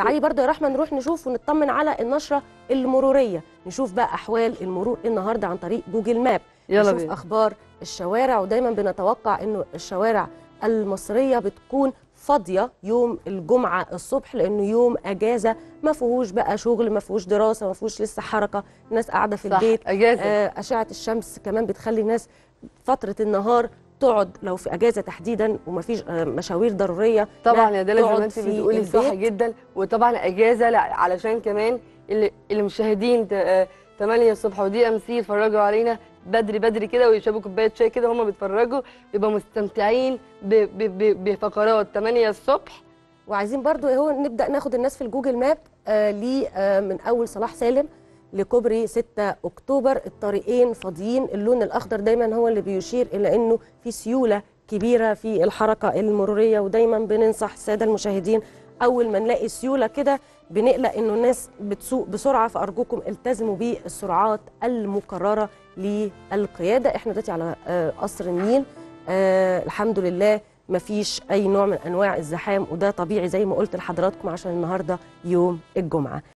تعالي برضه يا رحمه نروح نشوف ونطمن على النشره المروريه نشوف بقى احوال المرور النهارده عن طريق جوجل ماب يلا نشوف بينا اخبار الشوارع ودايما بنتوقع انه الشوارع المصريه بتكون فاضيه يوم الجمعه الصبح لانه يوم اجازه ما فيهوش بقى شغل ما فيهوش دراسه ما فيهوش لسه حركه الناس قاعده في صح البيت اجازه آه، اشعه الشمس كمان بتخلي الناس فتره النهار تقعد لو في اجازه تحديدا ومفيش آه، مشاوير ضروريه طبعا لا، يا دلال زي ما تقعد انت في بتقولي صح البيت. جدا وطبعا اجازه لا علشان كمان اللي اللي مشاهدين ت- آه، 8 الصبح ودي ام سي يتفرجوا علينا بدري بدري كده ويشربوا كوبايه شاي كده وهم بيتفرجوا يبقوا مستمتعين ب- ب- ب- بفقرات 8 الصبح وعايزين برضو هو نبدا ناخد الناس في الجوجل ماب آه ليه آه من اول صلاح سالم لكوبري 6 اكتوبر الطريقين فاضيين اللون الاخضر دايما هو اللي بيشير الى انه في سيوله كبيره في الحركه المروريه ودايما بننصح الساده المشاهدين اول ما نلاقي سيوله كده بنقلق انه الناس بتسوق بسرعه فارجوكم التزموا بالسرعات المقرره للقياده احنا دلوقتي على آه، قصر النيل آه الحمد لله مفيش اي نوع من انواع الزحام وده طبيعي زي ما قلت لحضراتكم عشان النهارده يوم الجمعه